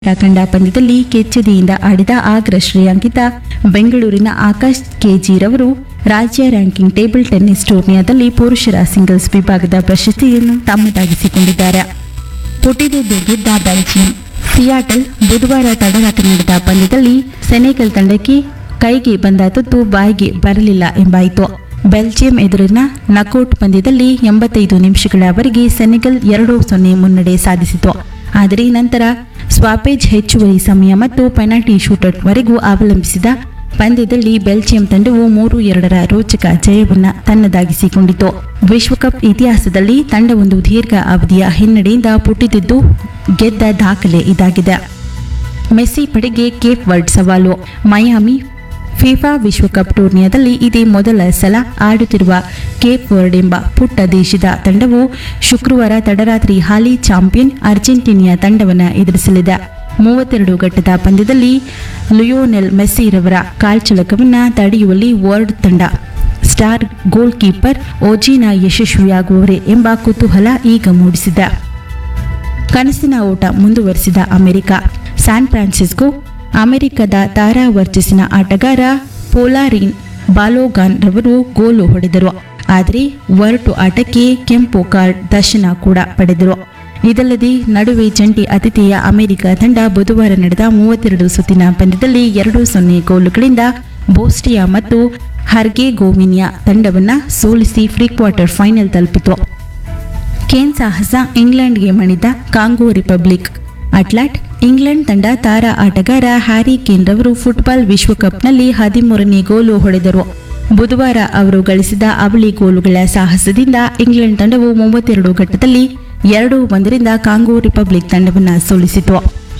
ತಂಡ ಪಂದ್ಯದಲ್ಲಿ ಕೆಚ್ಚೆದೆಯಿಂದ ಆಡಿದ ಆಗ್ರ ಶ್ರೇಯಾಂಕಿತ ಬೆಂಗಳೂರಿನ ಆಕಾಶ್ ಕೆಜಿರವರು ರಾಜ್ಯ ರ್ಯಾಂಕಿಂಗ್ ಟೇಬಲ್ ಟೆನ್ನಿಸ್ ಟೂರ್ನಿಯಾದಲ್ಲಿ ಪುರುಷರ ಸಿಂಗಲ್ಸ್ ವಿಭಾಗದ ಪ್ರಶಸ್ತಿಯನ್ನು ತಮ್ಮದಾಗಿಸಿಕೊಂಡಿದ್ದಾರೆ ಪುಟಿದೆದ್ದು ಗೆದ್ದ ಬೆಲ್ಜಿಯಂ ಸಿಯಾಟಲ್ ಬುಧವಾರ ತಡರಾತ್ರಿ ನಡೆದ ಪಂದ್ಯದಲ್ಲಿ ಸೆನೆಗಲ್ ತಂಡಕ್ಕೆ ಕೈಗೆ ಬಂದ ತುತ್ತು ಬಾಯಿಗೆ ಬರಲಿಲ್ಲ ಎಂಬಾಯಿತು ಬೆಲ್ಜಿಯಂ ಎದುರಿನ ನಕೌಟ್ ಪಂದ್ಯದಲ್ಲಿ ಎಂಬತ್ತೈದು ನಿಮಿಷಗಳವರೆಗೆ ಸೆನೆಗಲ್ ಎರಡು ಸೊನ್ನೆ ಮುನ್ನಡೆ ಸಾಧಿಸಿತು ಆದರೆ ನಂತರ ಸ್ವಾಪೇಜ್ ಹೆಚ್ಚುವರಿ ಸಮಯ ಮತ್ತು ಪೆನಾಲ್ಟಿ ಶೂಟೌಟ್ವರೆಗೂ ಅವಲಂಬಿಸಿದ ಪಂದ್ಯದಲ್ಲಿ ಬೆಲ್ಜಿಯಂ ತಂಡವು ಮೂರು ಎರಡರ ರೋಚಕ ಜಯವನ್ನು ತನ್ನದಾಗಿಸಿಕೊಂಡಿತು ವಿಶ್ವಕಪ್ ಇತಿಹಾಸದಲ್ಲಿ ತಂಡವೊಂದು ದೀರ್ಘ ಅವಧಿಯ ಹಿನ್ನಡೆಯಿಂದ ಪುಟಿದಿದ್ದು ಗೆದ್ದ ದಾಖಲೆ ಇದಾಗಿದೆ ಮೆಸ್ಸಿ ಪಡೆಗೆ ಕೇಪ್ ವರ್ಡ್ ಸವಾಲು ಮಯಾಮಿ ಫಿಫಾ ವಿಶ್ವಕಪ್ ಟೂರ್ನಿಯಾದಲ್ಲಿ ಇದೇ ಮೊದಲ ಸಲ ಆಡುತ್ತಿರುವ ಕೇಪ್ ವರ್ಡ್ ಎಂಬ ಪುಟ್ಟ ದೇಶದ ತಂಡವು ಶುಕ್ರವಾರ ತಡರಾತ್ರಿ ಹಾಲಿ ಚಾಂಪಿಯನ್ ಅರ್ಜೆಂಟೀನಿಯಾ ತಂಡವನ್ನು ಎದುರಿಸಲಿದೆ ಮೂವತ್ತೆರಡು ಘಟ್ಟದ ಪಂದ್ಯದಲ್ಲಿ ಲಿಯೋನೆಲ್ ಮೆಸ್ಸಿರವರ ಕಾಲ್ಚಳಕವನ್ನು ತಡೆಯುವಲ್ಲಿ ವರ್ಡ್ ತಂಡ ಸ್ಟಾರ್ ಗೋಲ್ ಕೀಪರ್ ಓಜಿನಾ ಯಶಸ್ವಿಯಾಗುವರೇ ಎಂಬ ಕುತೂಹಲ ಈಗ ಮೂಡಿಸಿದೆ ಕನಸಿನ ಓಟ ಮುಂದುವರಿಸಿದ ಅಮೆರಿಕ ಸ್ಯಾನ್ ಫ್ರಾನ್ಸಿಸ್ಕೋ ಅಮೆರಿಕದ ತಾರಾ ವರ್ಚಸ್ಸಿನ ಆಟಗಾರ ಪೋಲಾರಿನ್ ಬಾಲೋಗಾನ್ ರವರು ಗೋಲು ಹೊಡೆದರು ಆದರೆ ಒರಟು ಆಟಕ್ಕೆ ಕೆಂಪು ಕಾರ್ಡ್ ದರ್ಶನ ಕೂಡ ಪಡೆದರು ಇದಲ್ಲದೆ ನಡುವೆ ಜಂಟಿ ಅತಿಥೇಯ ಅಮೆರಿಕ ತಂಡ ಬುಧವಾರ ನಡೆದ ಮೂವತ್ತೆರಡು ಸುತ್ತಿನ ಪಂದ್ಯದಲ್ಲಿ ಎರಡು ಸೊನ್ನೆ ಗೋಲುಗಳಿಂದ ಬೋಸ್ಟಿಯಾ ಮತ್ತು ಹರ್ಗೆ ಗೋವಿನಿಯಾ ತಂಡವನ್ನು ಸೋಲಿಸಿ ಪ್ರೀ ಕ್ವಾರ್ಟರ್ ಫೈನಲ್ ತಲುಪಿತು ಕೇನ್ ಸಾಹಸ ಇಂಗ್ಲೆಂಡ್ಗೆ ಮಣಿದ ಕಾಂಗೋ ರಿಪಬ್ಲಿಕ್ ಅಟ್ಲಾಟ್ ಇಂಗ್ಲೆಂಡ್ ತಂಡ ತಾರಾ ಆಟಗಾರ ಹ್ಯಾರಿ ಕೇನ್ ರವರು ಫುಟ್ಬಾಲ್ ವಿಶ್ವಕಪ್ನಲ್ಲಿ ಹದಿಮೂರನೇ ಗೋಲು ಹೊಡೆದರು ಬುಧವಾರ ಅವರು ಗಳಿಸಿದ ಅವಳಿ ಗೋಲುಗಳ ಸಾಹಸದಿಂದ ಇಂಗ್ಲೆಂಡ್ ತಂಡವು ಮೂವತ್ತೆರಡು ಘಟ್ಟದಲ್ಲಿ ಎರಡು ಒಂದರಿಂದ ಕಾಂಗೋ ರಿಪಬ್ಲಿಕ್ ತಂಡವನ್ನು ಸೋಲಿಸಿತು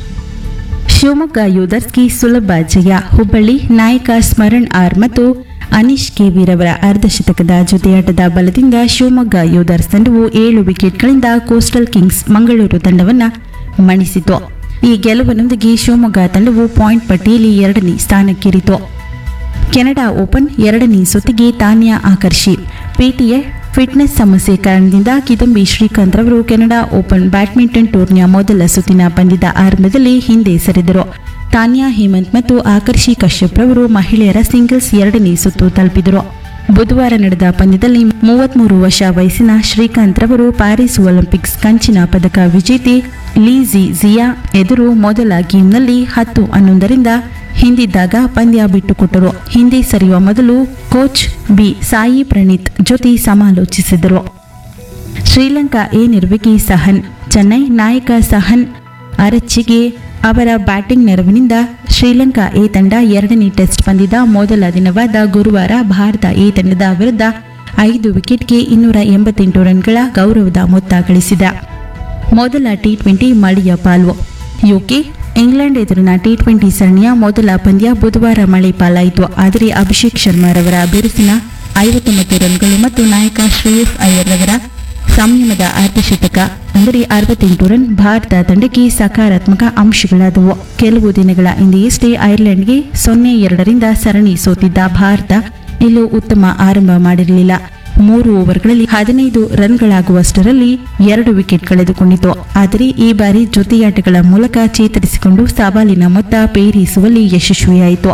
ಶಿವಮೊಗ್ಗ ಯೂದರ್ಸ್ಗೆ ಸುಲಭ ಜಯ ಹುಬ್ಬಳ್ಳಿ ನಾಯಕ ಸ್ಮರಣ್ ಆರ್ ಮತ್ತು ಅನೀಶ್ ಕೆವಿರವರ ಅರ್ಧಶತಕದ ಜೊತೆಯಾಟದ ಬಲದಿಂದ ಶಿವಮೊಗ್ಗ ಯೂದರ್ಸ್ ತಂಡವು ಏಳು ವಿಕೆಟ್ಗಳಿಂದ ಕೋಸ್ಟಲ್ ಕಿಂಗ್ಸ್ ಮಂಗಳೂರು ತಂಡವನ್ನು ಮಣಿಸಿತು ಈ ಗೆಲುವಿನೊಂದಿಗೆ ಶಿವಮೊಗ್ಗ ತಂಡವು ಪಾಯಿಂಟ್ ಪಟ್ಟಿಯಲ್ಲಿ ಎರಡನೇ ಸ್ಥಾನಕ್ಕೇರಿತು ಕೆನಡಾ ಓಪನ್ ಎರಡನೇ ಸುತ್ತಿಗೆ ತಾನ್ಯಾ ಆಕರ್ಷಿ ಪಿಟಿಎ ಫಿಟ್ನೆಸ್ ಸಮಸ್ಯೆ ಕಾರಣದಿಂದ ಕಿದಂಬಿ ಶ್ರೀಕಾಂತ್ ರವರು ಕೆನಡಾ ಓಪನ್ ಬ್ಯಾಡ್ಮಿಂಟನ್ ಟೂರ್ನಿಯ ಮೊದಲ ಸುತ್ತಿನ ಪಂದ್ಯದ ಆರಂಭದಲ್ಲಿ ಹಿಂದೆ ಸರಿದರು ತಾನ್ಯಾ ಹೇಮಂತ್ ಮತ್ತು ಆಕರ್ಷಿ ಕಶ್ಯಪ್ ರವರು ಮಹಿಳೆಯರ ಸಿಂಗಲ್ಸ್ ಎರಡನೇ ಸುತ್ತು ತಲುಪಿದರು ಬುಧವಾರ ನಡೆದ ಪಂದ್ಯದಲ್ಲಿ ಮೂವತ್ಮೂರು ವರ್ಷ ವಯಸ್ಸಿನ ಶ್ರೀಕಾಂತ್ ರವರು ಪ್ಯಾರಿಸ್ ಒಲಿಂಪಿಕ್ಸ್ ಕಂಚಿನ ಪದಕ ವಿಜೇತೆ ಲೀಜಿ ಜಿಯಾ ಎದುರು ಮೊದಲ ಗೇಮ್ನಲ್ಲಿ ಹತ್ತು ಹನ್ನೊಂದರಿಂದ ಹಿಂದಿದ್ದಾಗ ಪಂದ್ಯ ಬಿಟ್ಟುಕೊಟ್ಟರು ಹಿಂದೆ ಸರಿಯುವ ಮೊದಲು ಕೋಚ್ ಬಿ ಸಾಯಿ ಪ್ರಣೀತ್ ಜೊತೆ ಸಮಾಲೋಚಿಸಿದರು ಶ್ರೀಲಂಕಾ ಎ ನಿರ್ವಿಕಿ ಸಹನ್ ಚೆನ್ನೈ ನಾಯಕ ಸಹನ್ ಅರಚ್ಚಿಗೆ ಅವರ ಬ್ಯಾಟಿಂಗ್ ನೆರವಿನಿಂದ ಶ್ರೀಲಂಕಾ ಎ ತಂಡ ಎರಡನೇ ಟೆಸ್ಟ್ ಪಂದ್ಯದ ಮೊದಲ ದಿನವಾದ ಗುರುವಾರ ಭಾರತ ಎ ತಂಡದ ವಿರುದ್ಧ ಐದು ವಿಕೆಟ್ಗೆ ಇನ್ನೂರ ಎಂಬತ್ತೆಂಟು ರನ್ಗಳ ಗೌರವದ ಮೊತ್ತ ಗಳಿಸಿದೆ ಮೊದಲ ಟಿ ಟ್ವೆಂಟಿ ಮಳೆಯ ಪಾಲು ಯುಕೆ ಇಂಗ್ಲೆಂಡ್ ಎದುರಿನ ಟಿ ಟ್ವೆಂಟಿ ಸರಣಿಯ ಮೊದಲ ಪಂದ್ಯ ಬುಧವಾರ ಮಳೆ ಪಾಲಾಯಿತು ಆದರೆ ಅಭಿಷೇಕ್ ಶರ್ಮಾರವರ ಬಿರುಸಿನ ಐವತ್ತೊಂಬತ್ತು ರನ್ಗಳು ಮತ್ತು ನಾಯಕ ಶ್ರೇಯಸ್ ಅಯ್ಯರ್ ರವರ ಸಂಯಮದ ಅರ್ಧಶತಕ ಅಂದರೆ ಅರವತ್ತೆಂಟು ರನ್ ಭಾರತ ತಂಡಕ್ಕೆ ಸಕಾರಾತ್ಮಕ ಅಂಶಗಳಾದವು ಕೆಲವು ದಿನಗಳ ಹಿಂದೆಯಷ್ಟೇ ಐರ್ಲೆಂಡ್ಗೆ ಸೊನ್ನೆ ಎರಡರಿಂದ ಸರಣಿ ಸೋತಿದ್ದ ಭಾರತ ಇಲ್ಲೂ ಉತ್ತಮ ಆರಂಭ ಮಾಡಿರಲಿಲ್ಲ ಮೂರು ಓವರ್ಗಳಲ್ಲಿ ಹದಿನೈದು ರನ್ಗಳಾಗುವಷ್ಟರಲ್ಲಿ ಎರಡು ವಿಕೆಟ್ ಕಳೆದುಕೊಂಡಿತು ಆದರೆ ಈ ಬಾರಿ ಜೊತೆಯಾಟಗಳ ಮೂಲಕ ಚೇತರಿಸಿಕೊಂಡು ಸವಾಲಿನ ಮೊತ್ತ ಪೇರಿಸುವಲ್ಲಿ ಯಶಸ್ವಿಯಾಯಿತು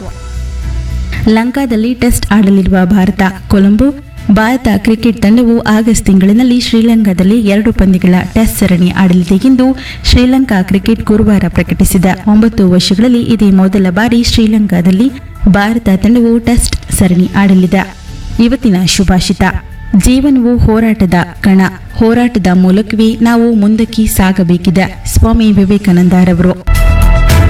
ಲಂಕಾದಲ್ಲಿ ಟೆಸ್ಟ್ ಆಡಲಿರುವ ಭಾರತ ಕೊಲಂಬೋ ಭಾರತ ಕ್ರಿಕೆಟ್ ತಂಡವು ಆಗಸ್ಟ್ ತಿಂಗಳಿನಲ್ಲಿ ಶ್ರೀಲಂಕಾದಲ್ಲಿ ಎರಡು ಪಂದ್ಯಗಳ ಟೆಸ್ಟ್ ಸರಣಿ ಆಡಲಿದೆ ಎಂದು ಶ್ರೀಲಂಕಾ ಕ್ರಿಕೆಟ್ ಗುರುವಾರ ಪ್ರಕಟಿಸಿದ ಒಂಬತ್ತು ವರ್ಷಗಳಲ್ಲಿ ಇದೇ ಮೊದಲ ಬಾರಿ ಶ್ರೀಲಂಕಾದಲ್ಲಿ ಭಾರತ ತಂಡವು ಟೆಸ್ಟ್ ಸರಣಿ ಆಡಲಿದೆ ಇವತ್ತಿನ ಶುಭಾಷಿತ ಜೀವನವು ಹೋರಾಟದ ಕಣ ಹೋರಾಟದ ಮೂಲಕವೇ ನಾವು ಮುಂದಕ್ಕೆ ಸಾಗಬೇಕಿದೆ ಸ್ವಾಮಿ ವಿವೇಕಾನಂದರವರು